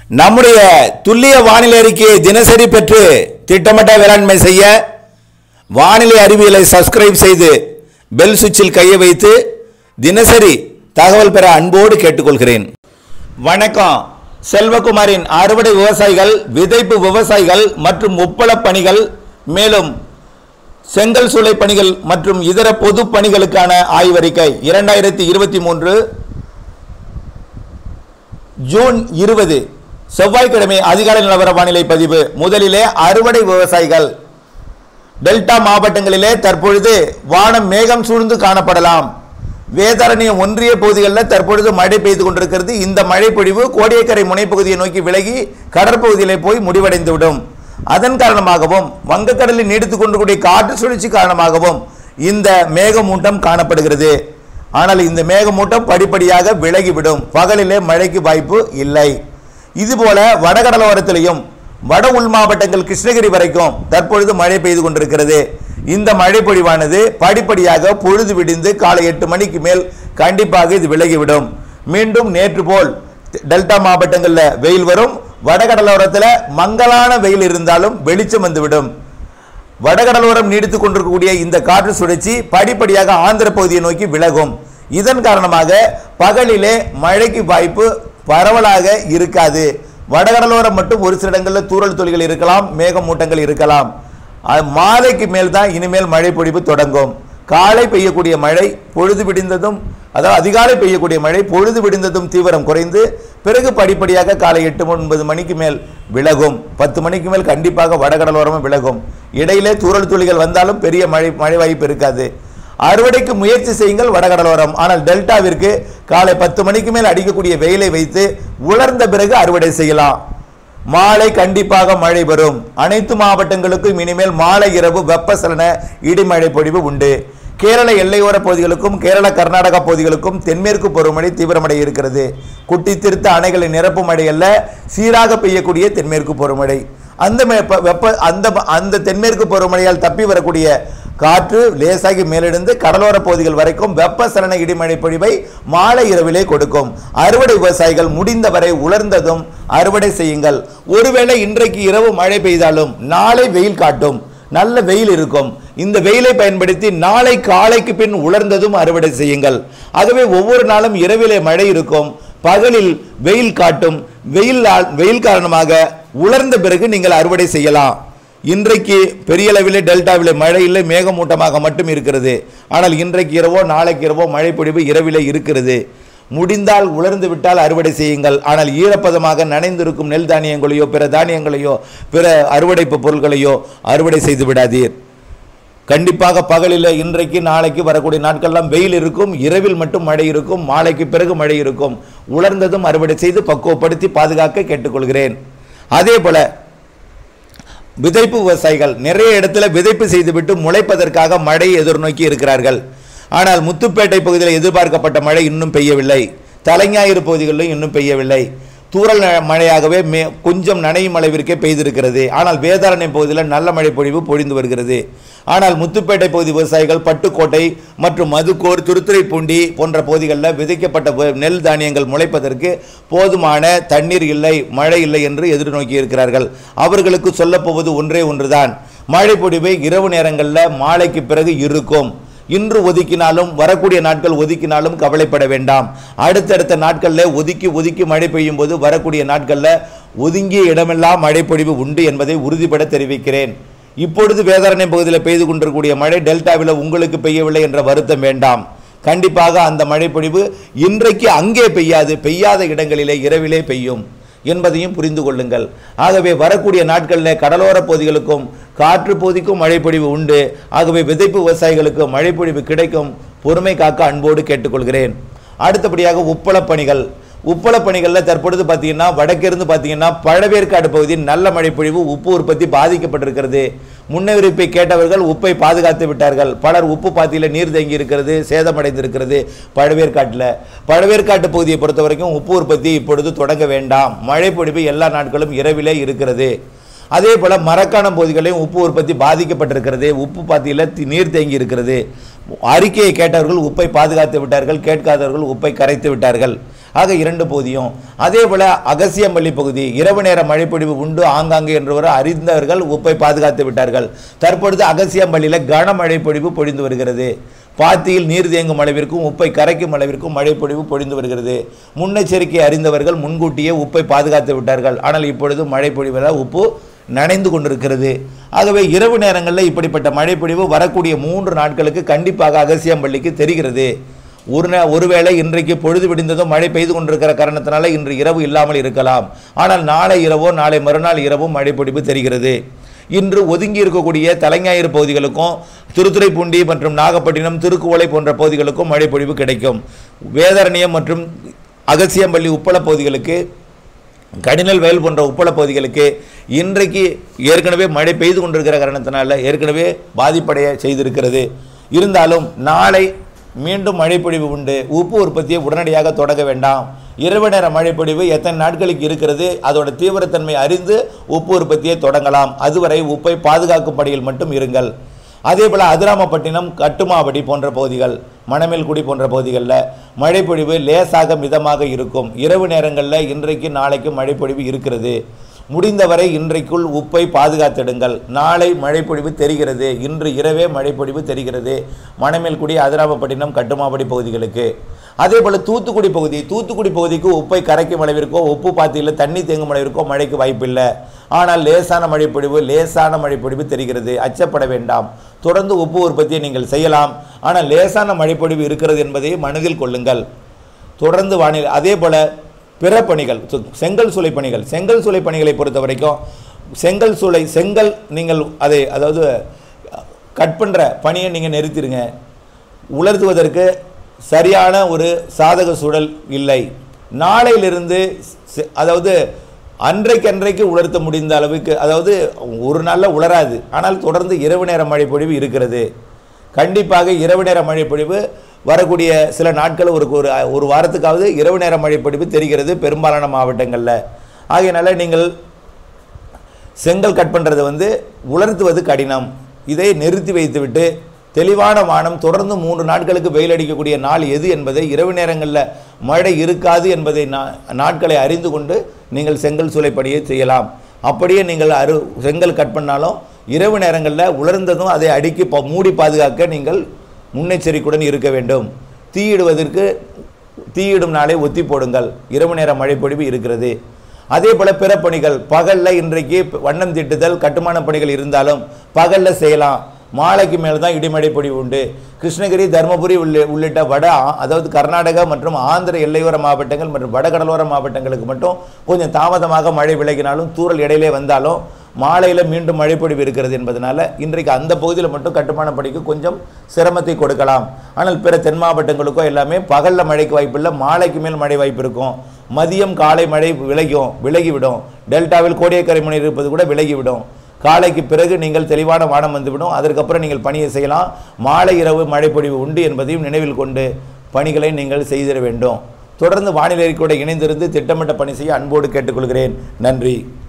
நம்முடைய துல்லிய வானிலை அறிக்கையை தினசரி பெற்று திட்டமிட்ட வேளாண்மை செய்ய வானிலை அறிவியலை சப்ஸ்கிரைப் செய்து பெல் சுவிட்சில் கையை வைத்து தினசரி தகவல் பெற அன்போடு கேட்டுக்கொள்கிறேன் வணக்கம் செல்வகுமாரின் அறுவடை விவசாயிகள் விதைப்பு விவசாயிகள் மற்றும் உப்பளப் பணிகள் மேலும் செங்கல் சூளை பணிகள் மற்றும் இதர பொது பணிகளுக்கான ஆய்வறிக்கை இரண்டாயிரத்தி இருபத்தி மூன்று ஜூன் இருபது செவ்வாய்க்கிழமை அதிகாலை நிலவர வானிலை பதிவு முதலிலே அறுவடை விவசாயிகள் டெல்டா மாவட்டங்களிலே தற்பொழுது வானம் மேகம் சூழ்ந்து காணப்படலாம் வேதாரண்யம் ஒன்றிய பகுதிகளில் தற்பொழுது மழை பெய்து கொண்டிருக்கிறது இந்த மழை பொழிவு கோடியக்கரை முனைப்பகுதியை நோக்கி விலகி கடற்பகுதியிலே போய் முடிவடைந்துவிடும் அதன் காரணமாகவும் வங்கக்கடலில் நீடித்துக் கொண்டிருக்கூடிய காற்று சுழற்சி காரணமாகவும் இந்த மேகமூட்டம் காணப்படுகிறது ஆனால் இந்த மேகமூட்டம் படிப்படியாக விலகிவிடும் பகலிலே மழைக்கு வாய்ப்பு இல்லை இதுபோல வடகடலோரத்திலையும் வட உள் மாவட்டங்கள் கிருஷ்ணகிரி வரைக்கும் தற்பொழுது மழை பெய்து கொண்டிருக்கிறது இந்த மழை பொழிவானது படிப்படியாக பொழுது விடிந்து காலை எட்டு மணிக்கு மேல் கண்டிப்பாக இது விலகிவிடும் மீண்டும் நேற்று போல் டெல்டா மாவட்டங்களில் வெயில் வரும் வடகடலோரத்தில் மங்கலான வெயில் இருந்தாலும் வெளிச்சம் வந்துவிடும் வடகடலோரம் நீடித்துக் கொண்டிருக்கக்கூடிய இந்த காற்று சுழற்சி படிப்படியாக ஆந்திர பகுதியை நோக்கி விலகும் இதன் காரணமாக பகலிலே மழைக்கு வாய்ப்பு பரவலாக இருக்காது வடகடலோரம் மட்டும் ஒரு சில இடங்களில் தூறல் துளிகள் இருக்கலாம் மேகமூட்டங்கள் இருக்கலாம் அது மாலைக்கு மேல் தான் இனிமேல் மழை பொழிவு தொடங்கும் காலை பெய்யக்கூடிய மழை பொழுது விடிந்ததும் அதாவது அதிகாலை பெய்யக்கூடிய மழை பொழுது விடிந்ததும் தீவிரம் குறைந்து பிறகு படிப்படியாக காலை எட்டு ஒன்பது மணிக்கு மேல் விலகும் பத்து மணிக்கு மேல் கண்டிப்பாக வடகடலோரமும் விலகும் இடையிலே தூறல் துளிகள் வந்தாலும் பெரிய மழை மழை வாய்ப்பு இருக்காது அறுவடைக்கு முயற்சி செய்யுங்கள் வடகடலோரம் ஆனால் டெல்டாவிற்கு காலை பத்து மணிக்கு மேல் அடிக்கக்கூடிய வெயிலை வைத்து உலர்ந்த பிறகு அறுவடை செய்யலாம் மாலை கண்டிப்பாக மழை வரும் அனைத்து மாவட்டங்களுக்கும் இனிமேல் மாலை இரவு வெப்பசலன இடிமழை பொழிவு உண்டு கேரள எல்லையோர பகுதிகளுக்கும் கேரள கர்நாடகா பகுதிகளுக்கும் தென்மேற்கு பருவமழை தீவிரமடைய இருக்கிறது குட்டி திருத்த அணைகளை நிரப்பும் மழை அல்ல சீராக பெய்யக்கூடிய தென்மேற்கு பருவமழை அந்த மே- ப- வெப்ப அந்த அந்த தென்மேற்கு பருவமழையால் தப்பி வரக்கூடிய காற்று லேசாகி மேலெழுந்து கடலோர பகுதிகள் வரைக்கும் வெப்பசலன இடிமழை பொழிவை மாலை இரவிலே கொடுக்கும் அறுவடை விவசாயிகள் முடிந்தவரை உலர்ந்ததும் அறுவடை செய்யுங்கள் ஒருவேளை இன்றைக்கு இரவு மழை பெய்தாலும் நாளை வெயில் காட்டும் நல்ல வெயில் இருக்கும் இந்த வெயிலை பயன்படுத்தி நாளை காலைக்கு பின் உலர்ந்ததும் அறுவடை செய்யுங்கள் ஆகவே ஒவ்வொரு நாளும் இரவிலே மழை இருக்கும் பகலில் வெயில் காட்டும் வெயில் வெயில் காரணமாக உலர்ந்த பிறகு நீங்கள் அறுவடை செய்யலாம் இன்றைக்கு பெரிய அளவிலே டெல்டாவிலே மழை இல்லை மேகமூட்டமாக மட்டும் இருக்கிறது ஆனால் இன்றைக்கு இரவோ நாளைக்கு இரவோ மழை பொழிவு இரவிலே இருக்கிறது முடிந்தால் உலர்ந்து விட்டால் அறுவடை செய்யுங்கள் ஆனால் ஈரப்பதமாக நனைந்திருக்கும் நெல் தானியங்களையோ பிற தானியங்களையோ பிற அறுவடைப்பு பொருட்களையோ அறுவடை செய்து விடாதீர் கண்டிப்பாக பகலில் இன்றைக்கு நாளைக்கு வரக்கூடிய நாட்கள்லாம் வெயில் இருக்கும் இரவில் மட்டும் மழை இருக்கும் மாலைக்கு பிறகு மழை இருக்கும் உலர்ந்ததும் அறுவடை செய்து பக்குவப்படுத்தி பாதுகாக்க கேட்டுக்கொள்கிறேன் அதே போல விதைப்பு விவசாயிகள் நிறைய இடத்துல விதைப்பு செய்துவிட்டு முளைப்பதற்காக மழை எதிர்நோக்கி இருக்கிறார்கள் ஆனால் முத்துப்பேட்டை பகுதியில் எதிர்பார்க்கப்பட்ட மழை இன்னும் பெய்யவில்லை தலைஞாயிறு பகுதிகளிலும் இன்னும் பெய்யவில்லை தூறல் ந- மழையாகவே மே கொஞ்சம் நனையும் அளவிற்கே பெய்திருக்கிறது ஆனால் வேதாரண்யம் பகுதியில் நல்ல மழை பொழிவு பொழிந்து வருகிறது ஆனால் முத்துப்பேட்டை பகுதி விவசாயிகள் பட்டுக்கோட்டை மற்றும் மதுக்கோர் திருத்துறைப்பூண்டி போன்ற பகுதிகளில் விதைக்கப்பட்ட வ- நெல் தானியங்கள் முளைப்பதற்கு போதுமான தண்ணீர் இல்லை மழை இல்லை என்று எதிர்நோக்கி இருக்கிறார்கள் அவர்களுக்கு சொல்லப்போவது ஒன்றே ஒன்றுதான் மழை பொழிவு இரவு நேரங்களில் மாலைக்கு பிறகு இருக்கும் இன்று ஒதுக்கினாலும் வரக்கூடிய நாட்கள் ஒதுக்கினாலும் கவலைப்பட வேண்டாம் அடுத்தடுத்த நாட்களில் ஒதுக்கி ஒதுக்கி மழை பெய்யும் போது வரக்கூடிய நாட்களில் ஒதுங்கிய இடமெல்லாம் மழை பொழிவு உண்டு என்பதை உறுதிபட தெரிவிக்கிறேன் இப்பொழுது வேதாரண்யம் பகுதியில் பெய்து கொண்டிருக்கக்கூடிய மழை டெல்டாவில் உங்களுக்கு பெய்யவில்லை என்ற வருத்தம் வேண்டாம் கண்டிப்பாக அந்த மழை பொழிவு இன்றைக்கு அங்கே பெய்யாது பெய்யாத இடங்களிலே இரவிலே பெய்யும் என்பதையும் புரிந்து கொள்ளுங்கள் ஆகவே வரக்கூடிய நாட்களில் கடலோர பகுதிகளுக்கும் காற்று பகுதிக்கும் மழைப்பொழிவு உண்டு ஆகவே விதைப்பு விவசாயிகளுக்கு மழைப்பொழிவு கிடைக்கும் பொறுமை காக்க அன்போடு கேட்டுக்கொள்கிறேன் அடுத்தபடியாக உப்பளப் பணிகள் உப்பளப் பணிகளில் தற்பொழுது பார்த்தீங்கன்னா வடக்கிருந்து பார்த்தீங்கன்னா பழவேற்காடு பகுதியில் நல்ல மழைப்பொழிவு உப்பு உற்பத்தி பாதிக்கப்பட்டிருக்கிறது முன்னறிவிப்பை கேட்டவர்கள் உப்பை பாதுகாத்து விட்டார்கள் பலர் உப்பு பாத்தியில் நீர் தேங்கி இருக்கிறது சேதமடைந்திருக்கிறது பழவேற்காட்டில் பழவேற்காட்டு பகுதியை பொறுத்த வரைக்கும் உப்பு உற்பத்தி இப்பொழுது தொடங்க வேண்டாம் மழைப்பொழிவு எல்லா நாட்களும் இரவிலே இருக்கிறது அதே போல மரக்காணம் பகுதிகளிலும் உப்பு உற்பத்தி பாதிக்கப்பட்டிருக்கிறது உப்பு பாத்தியில் தி- நீர் தேங்கி இருக்கிறது அறிக்கையை கேட்டவர்கள் உப்பை பாதுகாத்து விட்டார்கள் கேட்காதவர்கள் உப்பை கரைத்து விட்டார்கள் ஆக இரண்டு பகுதியும் அதே போல அகசியம்பள்ளி பகுதி இரவு நேர மழைப்பொழிவு உண்டு ஆங்காங்கே என்றவர் அறிந்தவர்கள் உப்பை பாதுகாத்து விட்டார்கள் தற்பொழுது அகசியம்பள்ளியில் கனமழை பொழிவு பொழிந்து வருகிறது பாத்தியில் நீர் தேங்கும் அளவிற்கும் உப்பை கரைக்கும் அளவிற்கும் மழைப்பொழிவு பொழிந்து வருகிறது முன்னெச்சரிக்கை அறிந்தவர்கள் முன்கூட்டியே உப்பை பாதுகாத்து விட்டார்கள் ஆனால் இப்பொழுது மழைப்பொழிவில் உப்பு நனைந்து கொண்டிருக்கிறது ஆகவே இரவு நேரங்களில் இப்படிப்பட்ட மழைப்பொழிவு வரக்கூடிய மூன்று நாட்களுக்கு கண்டிப்பாக அகசியம்பள்ளிக்கு தெரிகிறது ஒரு நே ஒருவேளை இன்றைக்கு பொழுது விடிந்ததும் மழை பெய்து கொண்டிருக்கிற காரணத்தினால இன்று இரவு இல்லாமல் இருக்கலாம் ஆனால் நாளை இரவோ நாளை மறுநாள் இரவும் மழைப்பொழிவு தெரிகிறது இன்று ஒதுங்கி இருக்கக்கூடிய தலைஞாயிறு பகுதிகளுக்கும் திருத்துறைப்பூண்டி மற்றும் நாகப்பட்டினம் திருக்குவளை போன்ற பகுதிகளுக்கும் மழைப்பொழிவு கிடைக்கும் வேதாரண்யம் மற்றும் அகசியம்பள்ளி உப்பள பகுதிகளுக்கு கடினல் வயல் போன்ற உப்பள பகுதிகளுக்கு இன்றைக்கு ஏற்கனவே மழை பெய்து கொண்டிருக்கிற காரணத்தினால ஏற்கனவே பாதிப்படைய செய்திருக்கிறது இருந்தாலும் நாளை மீண்டும் மழைப்பொழிவு உண்டு உப்பு உற்பத்தியை உடனடியாக தொடங்க வேண்டாம் இரவு நேர மழைப்பொழிவு எத்தனை நாட்களுக்கு இருக்கிறது அதோட தீவிரத்தன்மை அறிந்து உப்பு உற்பத்தியை தொடங்கலாம் அதுவரை உப்பை பாதுகாக்கும் பணியில் மட்டும் இருங்கள் அதே போல் அதிராமப்பட்டினம் கட்டுமாவடி போன்ற பகுதிகள் மணமேல்குடி போன்ற பகுதிகளில் மழைப்பொழிவு லேசாக மிதமாக இருக்கும் இரவு நேரங்களில் இன்றைக்கு நாளைக்கு மழைப்பொழிவு இருக்கிறது முடிந்தவரை இன்றைக்குள் உப்பை பாதுகாத்திடுங்கள் நாளை மழைப்பொழிவு தெரிகிறது இன்று இரவே மழைப்பொழிவு தெரிகிறது மணமேல்குடி அதிராமப்பட்டினம் கட்டுமாவடி பகுதிகளுக்கு அதே போல் தூத்துக்குடி பகுதி தூத்துக்குடி பகுதிக்கு உப்பை கரைக்கும் அளவிற்கோ உப்பு பாத்தியில் தண்ணி தேங்கும் அளவிற்கோ மழைக்கு வாய்ப்பில்லை ஆனால் லேசான மழைப்பொழிவு லேசான மழைப்பொழிவு தெரிகிறது அச்சப்பட வேண்டாம் தொடர்ந்து உப்பு உற்பத்தியை நீங்கள் செய்யலாம் ஆனால் லேசான மழைப்பொழிவு இருக்கிறது என்பதை மனதில் கொள்ளுங்கள் தொடர்ந்து வானிலை அதே போல் பிற பணிகள் சு- செங்கல் சூளை பணிகள் செங்கல் சூளை பணிகளை பொறுத்த வரைக்கும் செங்கல் சூளை செங்கல் நீங்கள் அதை அதாவது கட் பண்ணுற பணியை நீங்கள் நிறுத்திடுங்க உலர்த்துவதற்கு சரியான ஒரு சாதக சூழல் இல்லை நாளையிலிருந்து செ- அதாவது அன்றைக்கன்றைக்கு உலர்த்த முடிந்த அளவுக்கு அதாவது ஒரு நாளில் உலராது ஆனால் தொடர்ந்து இரவு நேர மழை பொழிவு இருக்கிறது கண்டிப்பாக இரவு நேர மழை பொழிவு வரக்கூடிய சில நாட்கள் ஒரு ஒரு ஒரு வாரத்துக்காவது இரவு நேர மழை பொழிவு தெரிகிறது பெரும்பாலான மாவட்டங்களில் ஆகையினால நீங்கள் செங்கல் கட் பண்ணுறது வந்து உலர்த்துவது கடினம் இதை நிறுத்தி வைத்துவிட்டு தெளிவான வானம் தொடர்ந்து மூன்று நாட்களுக்கு வெயில் அடிக்கக்கூடிய நாள் எது என்பதை இரவு நேரங்களில் மழை இருக்காது என்பதை நா- நாட்களை அறிந்து கொண்டு நீங்கள் செங்கல் சூளை பணியை செய்யலாம் அப்படியே நீங்கள் அரு செங்கல் கட் பண்ணாலும் இரவு நேரங்களில் உலர்ந்ததும் அதை அடுக்கி ப- மூடி பாதுகாக்க நீங்கள் முன்னெச்சரிக்கையுடன் இருக்க வேண்டும் தீயிடுவதற்கு தீயிடும் நாளை ஒத்தி போடுங்கள் இரவு நேர மழைப்பொழிவு இருக்கிறது அதே போல பிற பணிகள் பகல்ல இன்றைக்கு வண்ணம் தீட்டுதல் கட்டுமான பணிகள் இருந்தாலும் பகல்ல செய்யலாம் மாலைக்கு மேல் தான் இடிமழை பொழிவு உண்டு கிருஷ்ணகிரி தருமபுரி உள்ளி உள்ளிட்ட வட ஆ- அதாவது கர்நாடகா மற்றும் ஆந்திர எல்லையோர மாவட்டங்கள் மற்றும் வடகடலோர மாவட்டங்களுக்கு மட்டும் கொஞ்சம் தாமதமாக மழை விலகினாலும் தூறல் இடையிலே வந்தாலும் மாலையில் மீண்டும் மழைப்பொழிவு இருக்கிறது என்பதனால இன்றைக்கு அந்த பகுதியில் மட்டும் கட்டுமான பணிக்கு கொஞ்சம் சிரமத்தை கொடுக்கலாம் ஆனால் பிற தென் மாவட்டங்களுக்கோ எல்லாமே பகலில் மழைக்கு வாய்ப்பில்லை மாலைக்கு மேல் மழை வாய்ப்பு இருக்கும் மதியம் காலை மழை விலகும் விலகிவிடும் டெல்டாவில் கோடியக்கரை முனை இருப்பது கூட விலகிவிடும் காலைக்கு பிறகு நீங்கள் தெளிவான வானம் வந்துவிடும் அதற்கப்புறம் நீங்கள் பணியை செய்யலாம் மாலை இரவு மழைப்பொழிவு உண்டு என்பதையும் நினைவில் கொண்டு பணிகளை நீங்கள் செய்திட வேண்டும் தொடர்ந்து வானிலை கூட இணைந்திருந்து திட்டமிட்ட பணி செய்ய அன்போடு கேட்டுக்கொள்கிறேன் நன்றி